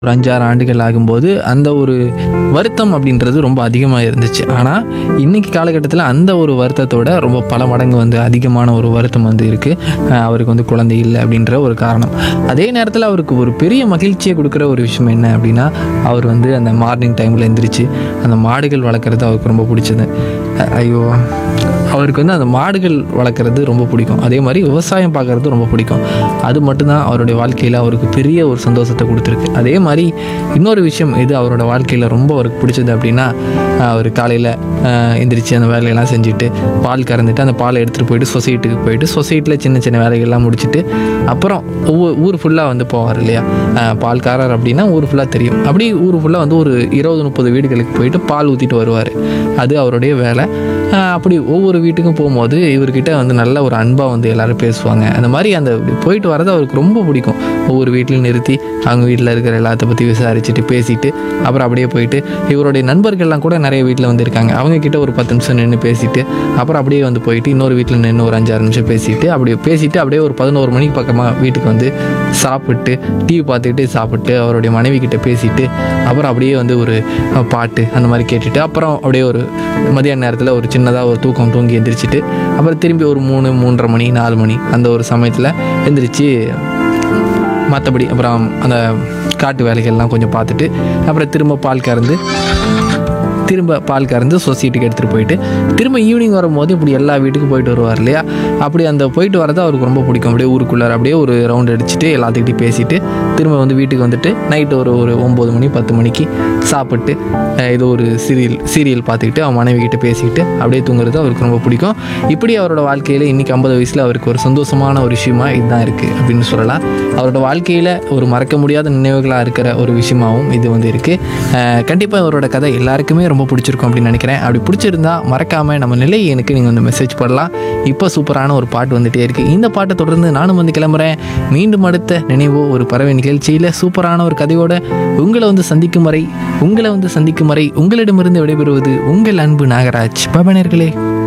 ஒரு அஞ்சாறு ஆண்டுகள் ஆகும்போது அந்த ஒரு வருத்தம் அப்படின்றது ரொம்ப அதிகமாக இருந்துச்சு ஆனால் இன்னைக்கு காலகட்டத்தில் அந்த ஒரு வருத்தத்தோட ரொம்ப பல மடங்கு வந்து அதிகமான ஒரு வருத்தம் வந்து இருக்குது அவருக்கு வந்து குழந்தை இல்லை அப்படின்ற ஒரு காரணம் அதே நேரத்தில் அவருக்கு ஒரு பெரிய மகிழ்ச்சியை கொடுக்குற ஒரு விஷயம் என்ன அப்படின்னா அவர் வந்து அந்த மார்னிங் டைமில் எந்திரிச்சு அந்த மாடுகள் வளர்க்குறது அவருக்கு ரொம்ப பிடிச்சது அஹ் ஐயோ அவருக்கு வந்து அந்த மாடுகள் வளர்க்குறது ரொம்ப பிடிக்கும் அதே மாதிரி விவசாயம் பார்க்குறது ரொம்ப பிடிக்கும் அது மட்டும்தான் அவருடைய வாழ்க்கையில் அவருக்கு பெரிய ஒரு சந்தோஷத்தை கொடுத்துருக்கு அதே மாதிரி இன்னொரு விஷயம் இது அவரோட வாழ்க்கையில் ரொம்ப அவருக்கு பிடிச்சது அப்படின்னா அஹ் அவர் காலையில் எந்திரிச்சு அந்த வேலையெல்லாம் செஞ்சுட்டு பால் கறந்துட்டு அந்த பாலை எடுத்துகிட்டு போயிட்டு சொசைட்டிக்கு போயிட்டு சொசைட்டியில் சின்ன சின்ன வேலைகள்லாம் முடிச்சுட்டு அப்புறம் ஒவ்வொரு ஊர் ஃபுல்லாக வந்து போவார் இல்லையா அஹ் பால்காரர் அப்படின்னா ஊர் ஃபுல்லாக தெரியும் அப்படி ஊர் ஃபுல்லாக வந்து ஒரு இருபது முப்பது வீடுகளுக்கு போயிட்டு பால் ஊற்றிட்டு வருவார் அது அவருடைய வேலை ஆஹ் அப்படி ஒவ்வொரு வீட்டுக்கும் போகும்போது இவர்கிட்ட வந்து நல்ல ஒரு அன்பாக வந்து எல்லாரும் பேசுவாங்க அந்த மாதிரி அந்த இப்படி போயிட்டு வரது அவருக்கு ரொம்ப பிடிக்கும் ஒவ்வொரு வீட்லையும் நிறுத்தி அவங்க வீட்டில் இருக்கிற எல்லாத்த பற்றி விசாரிச்சுட்டு பேசிட்டு அப்புறம் அப்படியே போயிட்டு இவருடைய நண்பர்கள்லாம் கூட நிறைய வீட்டில் வந்து இருக்காங்க அவங்க கிட்ட ஒரு பத்து நிமிஷம் நின்று பேசிட்டு அப்புறம் அப்படியே வந்து போயிட்டு இன்னொரு வீட்டில் நின்று ஒரு அஞ்சாறு நிமிஷம் பேசிட்டு அப்படியே பேசிட்டு அப்படியே ஒரு பதினோரு மணிக்கு பக்கமாக வீட்டுக்கு வந்து சாப்பிட்டு டிவி பார்த்துக்கிட்டு சாப்பிட்டு அவருடைய மனைவி கிட்ட பேசிட்டு அப்புறம் அப்படியே வந்து ஒரு அஹ், பாட்டு அந்த மாதிரி கேட்டுட்டு அப்புறம் அப்படியே ஒரு மதியான நேரத்தில் ஒரு சின்னதாக ஒரு தூக்கம் தூங்கி எந்திரிச்சிட்டு அப்புறம் திரும்பி ஒரு மூணு மூன்றரை மணி நாலு மணி அந்த ஒரு சமயத்தில் எந்திரிச்சு மற்றபடி அப்புறம் அந்த காட்டு வேலைகள்லாம் கொஞ்சம் பார்த்துட்டு அப்புறம் திரும்ப பால் கறந்து திரும்ப பால் கறந்து சொசைட்டிக்கு எடுத்துகிட்டு போயிட்டு திரும்ப ஈவினிங் வரும்போது இப்படி எல்லா வீட்டுக்கும் போயிட்டு வருவார் இல்லையா அப்படி அந்த போயிட்டு வரது அவருக்கு ரொம்ப பிடிக்கும் அப்படியே ஊருக்குள்ளார அப்படியே ஒரு ரவுண்ட் அடிச்சுட்டு எல்லாத்துக்கிட்டையும் பேசிட்டு திரும்ப வந்து வீட்டுக்கு வந்துட்டு நைட்டு ஒரு ஒரு ஒம்பது மணி பத்து மணிக்கு சாப்பிட்டு அஹ், ஏதோ ஒரு சீரியல் சீரியல் பார்த்துக்கிட்டு அவன் மனைவி கிட்ட பேசிக்கிட்டு அப்படியே தூங்குறது அவருக்கு ரொம்ப பிடிக்கும் இப்படி அவரோட வாழ்க்கையில் இன்றைக்கி ஐம்பது வயசில் அவருக்கு ஒரு சந்தோஷமான ஒரு விஷயமா இதுதான் இருக்குது அப்படின்னு சொல்லலாம் அவரோட வாழ்க்கையில் ஒரு மறக்க முடியாத நினைவுகளாக இருக்கிற ஒரு விஷயமாவும் இது வந்து இருக்குது கண்டிப்பாக அவரோட கதை எல்லாருக்குமே ரொம்ப பிடிச்சிருக்கும் அப்படின்னு நினைக்கிறேன் அப்படி பிடிச்சிருந்தா மறக்காமல் நம்ம நிலை எனக்கு நீங்கள் வந்து மெசேஜ் பண்ணலாம் இப்போ சூப்பரான ஒரு பாட்டு வந்துட்டே இருக்குது இந்த பாட்டை தொடர்ந்து நானும் வந்து கிளம்புறேன் மீண்டும் அடுத்த நினைவோ ஒரு பறவை நிகழ்ச்சியில் சூப்பரான ஒரு கதையோட உங்களை வந்து சந்திக்கும் வரை உங்களை வந்து சந்திக்கும் வரை உங்களிடமிருந்து விடைபெறுவது உங்கள் அன்பு நாகராஜ் பபனர்களே